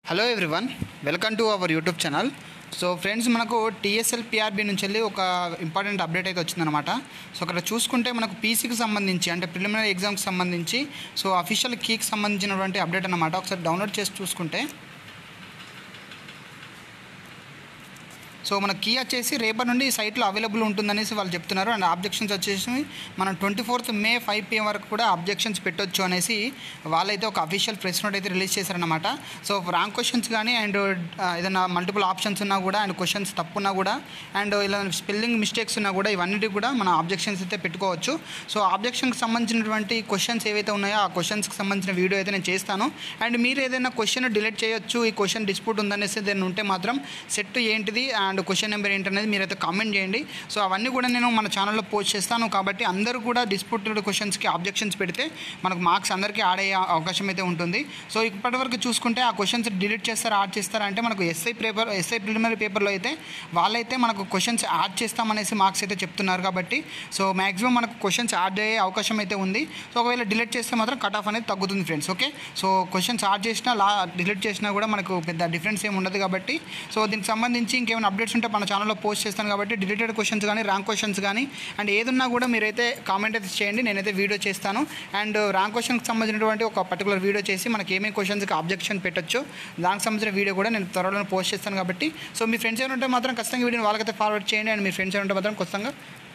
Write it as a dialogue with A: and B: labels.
A: hello everyone welcome to our YouTube channel so friends మనకు TSL PRB నుంచి వెళ్ళి ఒక ఇంపార్టెంట్ అప్డేట్ అయితే వచ్చిందనమాట సో అక్కడ చూసుకుంటే మనకు పీసీకి సంబంధించి అంటే ప్రిలిమినరీ ఎగ్జామ్కి సంబంధించి సో అఫీషియల్ కీకి సంబంధించినటువంటి అప్డేట్ అనమాట ఒకసారి డౌన్లోడ్ చేసి చూసుకుంటే సో మన కీ వచ్చేసి రేపటి నుండి ఈ సైట్లో అవైలబుల్ ఉంటుందనేసి వాళ్ళు చెప్తున్నారు అండ్ ఆబ్జెక్షన్స్ వచ్చేసి మనం twenty fourth May five PM వరకు కూడా ఆబ్జెక్షన్స్ పెట్టొచ్చు అనేసి వాళ్ళైతే ఒక అఫీషియల్ ప్రెస్ నోట్ అయితే రిలీజ్ చేశారనమాట సో రాంగ్ క్వశ్చన్స్ కానీ అండ్ ఏదైనా మల్టిపుల్ ఆప్షన్స్ ఉన్నా కూడా అండ్ క్వశ్చన్స్ తప్పు ఉన్నా కూడా అండ్ ఇలా స్పెల్లింగ్ మిస్టేక్స్ ఉన్నా కూడా ఇవన్నిటికి కూడా మన ఆబ్జెక్షన్స్ అయితే పెట్టుకోవచ్చు సో ఆబ్జెక్షన్కి సంబంధించినటువంటి క్వశ్చన్స్ ఏవైతే ఉన్నాయో ఆ క్వశ్చన్స్కి సంబంధించిన వీడియో అయితే నేను చేస్తాను అండ్ మీరు ఏదైనా క్వశ్చన్ డిలీట్ చేయొచ్చు ఈ క్వశ్చన్ డిస్ప్యూట్ ఉందనేసి దాన్ని ఉంటే మాత్రం సెట్ ఏంటిది అండ్ క్వశ్చన్ నెంబర్ ఏంటనేది మీరైతే కామెంట్ చేయండి సో అవన్నీ కూడా నేను మన ఛానల్లో పోస్ట్ చేస్తాను కాబట్టి అందరూ కూడా డిస్ప్యూటెడ్ క్వశ్చన్స్కి ఆబ్జెక్షన్స్ పెడితే మనకు మార్క్స్ అందరికీ యాడ్ అయ్యే అవకాశం అయితే ఉంటుంది సో ఇప్పటివరకు చూసుకుంటే ఆ క్వశ్చన్స్ డిలీట్ చేస్తారా యాడ్ చేస్తారా అంటే మనకు ఎస్ఐ పేపర్ ఎస్ఐ ప్రిలిమినరీ పేపర్లో అయితే వాళ్ళైతే మనకు క్వశ్చన్స్ యాడ్ చేస్తామనేసి మార్క్స్ అయితే చెప్తున్నారు కాబట్టి సో మ్యాక్సిమం మనకు క్వశ్చన్స్ యాడ్ అయ్యే అవకాశం అయితే ఉంది సో ఒకవేళ డిలీట్ చేస్తే మాత్రం కట్ ఆఫ్ అనేది తగ్గుతుంది friends okay so questions add చేసినా లా డిలీట్ చేసినా కూడా మనకు పెద్ద డిఫరెన్స్ ఏమి ఉండదు కాబట్టి సో దీనికి సంబంధించి ఇంకేమైనా అప్డేట్స్ ఉంటే మన ఛానల్లో పోస్ట్ చేస్తాను కాబట్టి డిలీటెడ్ క్వశ్చన్స్ కానీ ర్యాంక్ క్వశ్చన్స్ కానీ అండ్ ఏదున్నా కూడా మీరైతే కామెంట్ అయితే చేయండి నేనైతే వీడియో చేస్తాను అండ్ ర్యాంక్ క్వశ్చన్కి సంబంధించినటువంటి ఒక పర్టికులర్ వీడియో చేసి మనకి ఏమేమి క్వశ్చన్స్కి ఆబ్జెక్షన్ పెట్టొచ్చు దానికి సంబంధించిన వీడియో కూడా నేను త్వరలో పోస్ట్ చేస్తాను కాబట్టి సో మీ ఫ్రెండ్స్ ఏమైనా ఉంటే మాత్రం ఖచ్చితంగా వీడియోని వాళ్ళకైతే ఫార్వర్డ్ చేయండి అండ్ మీ ఫ్రెండ్స్ ఏమైనా ఉంటే మాత్రం ఖచ్చితంగా